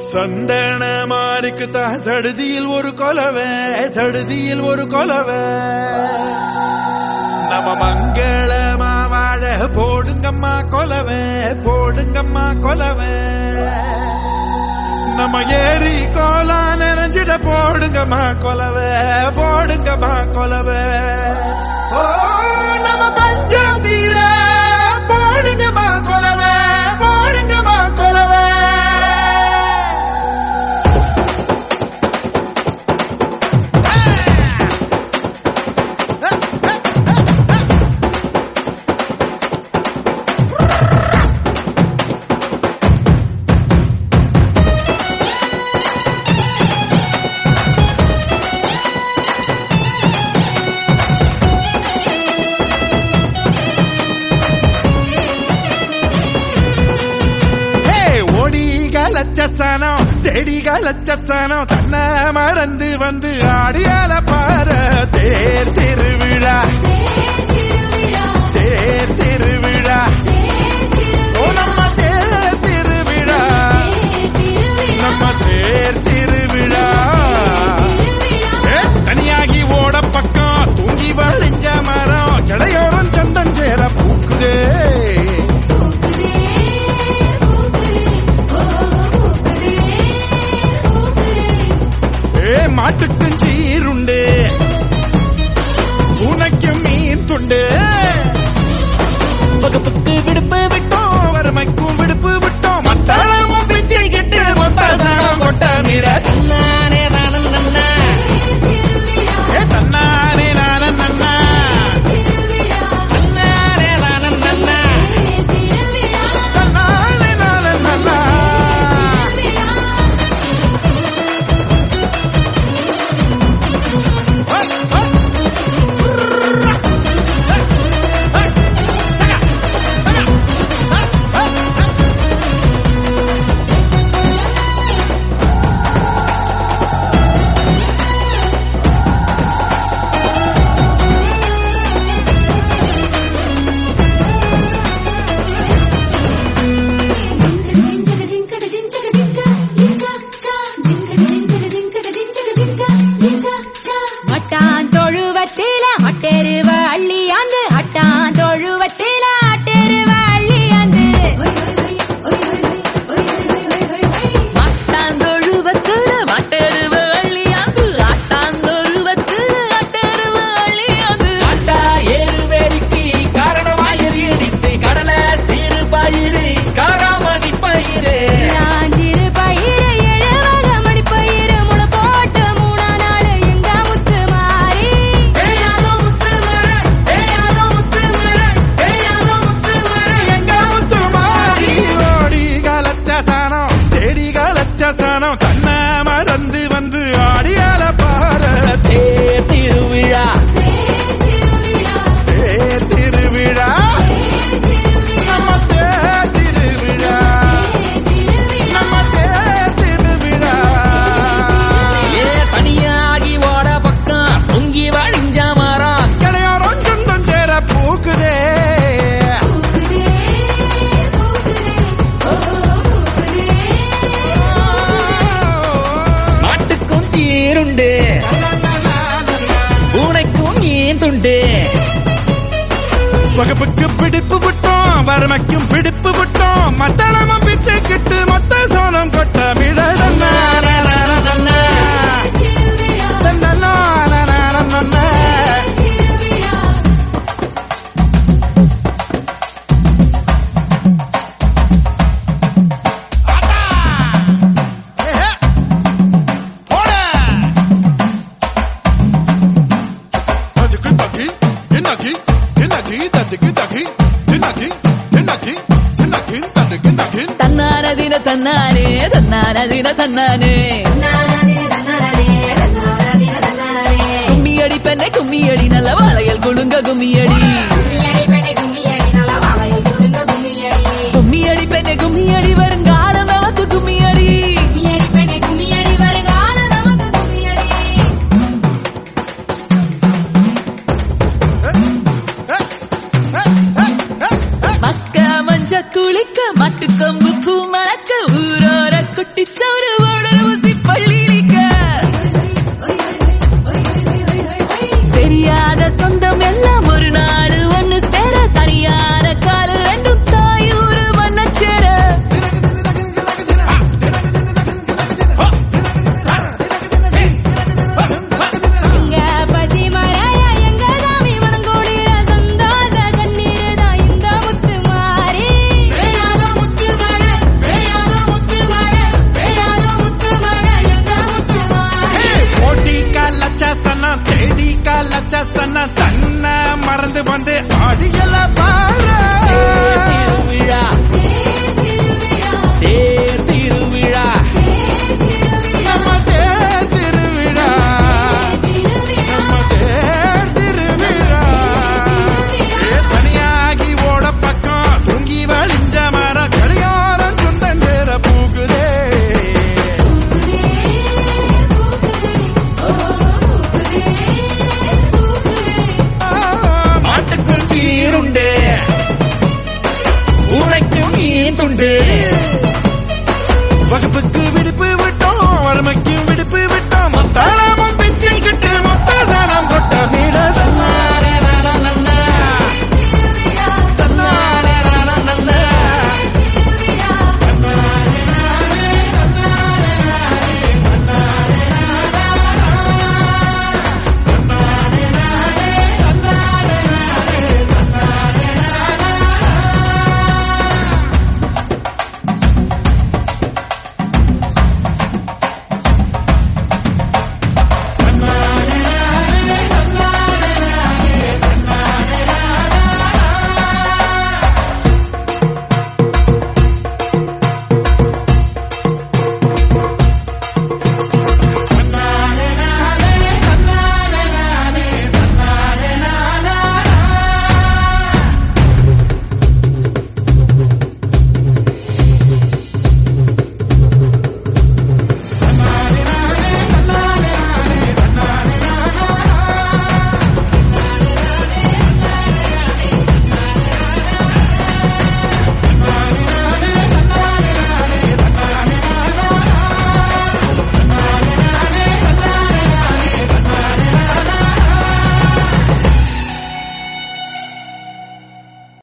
சந்தன மாறிக்கு தான் சடுதியில் ஒரு கொலவை சடுதியில் ஒரு கொலவை நம்ம மங்களமா வாழ போடுங்கம்மா கொலவை போடுங்கம்மா கொலவை நம்ம ஏரி கோலா நிறைஞ்சிட போடுங்கம்மா கொலவை போடுங்கம்மா கொலவை ஓ நம்ம பஞ்சம் தீர போடுங்கம்மா கொலவை போடுங்கம்மா கொலவை ஹே, ஓடிகளச்சசனம் செடிகளச்சசனம் தன்னை மறந்து வந்து ஆடியால பார தேர் திருவிழா தேர் திருவிழா ஓ நம்ம தேர் திருவிழா நம்ம தேர் திருவிழா ஏ, தனியாகி ஓட பக்கம் தூங்கி வழிஞ்ச மரம் கிளையோரம் சந்தம் சேர பூக்குதே ஏ மாட்டுக்கும் சீருண்டு பூனைக்கும் மீன் துண்டு வகுப்புக்கு விடுப்பு விட்டோம் வறுமைக்கும் விடுப்பு விட்டோம் மத்தாளமும் பிச்சை கிட்டு மொத்த சாணம் கொட்ட மீற தன்னானே நானும் நன்னா ஏ தன்னானே நானும் நன்னா தன்னானே நானும் நன்னா தன்னானே நானும் நன்னா மட்டான் தொழுவத்தில மட்டெருவ அள்ளியாந்து அட்டான் தொழுவத்தில அட்டெருவ அள்ளியாந்து மட்டான் தொழுவத்தில மட்டெருவ அள்ளியாந்து அட்டான் தொழுவத்தில அட்டெருவ அள்ளியாந்து அட்டா ஏறுவேலிக்கு காரணமாயிரு இடித்து கடல சீறு பயிறு காராமணி பயிறு ராஞ்சிரு பயிறு எழுவக மணி பயிறு முளை போட்டு மூணா நாள் எங்க முத்து மாறி எங்க முத்து மாறி ஓடி கலச்ச சாணம் தேடி கலச்ச சாணம் தன்னை மறந்து வந்து ஆடியால பார தேர் திருவிழா தேர் திருவிழா நம்ம தேர் திருவிழா நம்ம தேர் திருவிழா ஏ தனியாகி ஓட பக்கம் பொங்கி வழிஞ்ச மரம் கிளையோரம் சொந்தம் சேர பூக்குதே மாட்டுக்கும் சீருண்டு பூனைக்கும் மீன் துண்டு வகுப்புக்கு பிடிப்பு விட்டோம் வறுமைக்கும் பிடிப்பு விட்டோம் மத்தளமும் பிச்சை கிட்டு மொத்த சோளம் கொட்ட மிழதன்ன தன்னானதின தன்னானே தன்னானதின தன்னானே கும்மியடி பெண்ணை கும்மியடி நல்ல வாழையல் குழுங்க கும்மியடி கும்மியடி பெண்ணை கும்மியடி வருங்காலம் நமக்கு கும்மியடி மக்க மஞ்ச குளிக்க மாட்டுக்கொம்பு பூ மணக்க ஊரோர குட்டிச்சவரு ஓடர ஊசி பள்ளியிலிக்க தெரியாத சொந்தம் எல்லாம் ஒரு நாள் ஒண்ணு சேர தனியான கால ரெண்டும் தாயூரு மண்ண சேர எங்க பசி மறைய எங்க சாமி மனங்கோடிய சந்தோஷ கண்ணீர் தான் இந்த முத்து மாறி வேயாத முத்து மழை வேயாத முத்து மழை வேயாத முத்து மழை எங்க முத்து மாறி ஓடி காலச்சா சனா தேடி காலச்சா சனா தன்ன மறந்து வந்து ஆடியல பாரு திருவிழா தேர் திருவிழா நம்ம தேர் திருவிழா நம்ம தேர் திருவிழா ஏ, தனியாகி ஓட பக்கம் தூங்கி வழிஞ்ச மர கடிகாரம் சுந்தஞ்சேர பூகுதே ஆ, மாட்டுக்குள் சீருண்டு உரைக்கும் மீன் துண்டு வகுப்புக்கு விடுப்பு விட்டோம் வறுமைக்கும் விடுப்பு விட்டோம் மத்தாளம்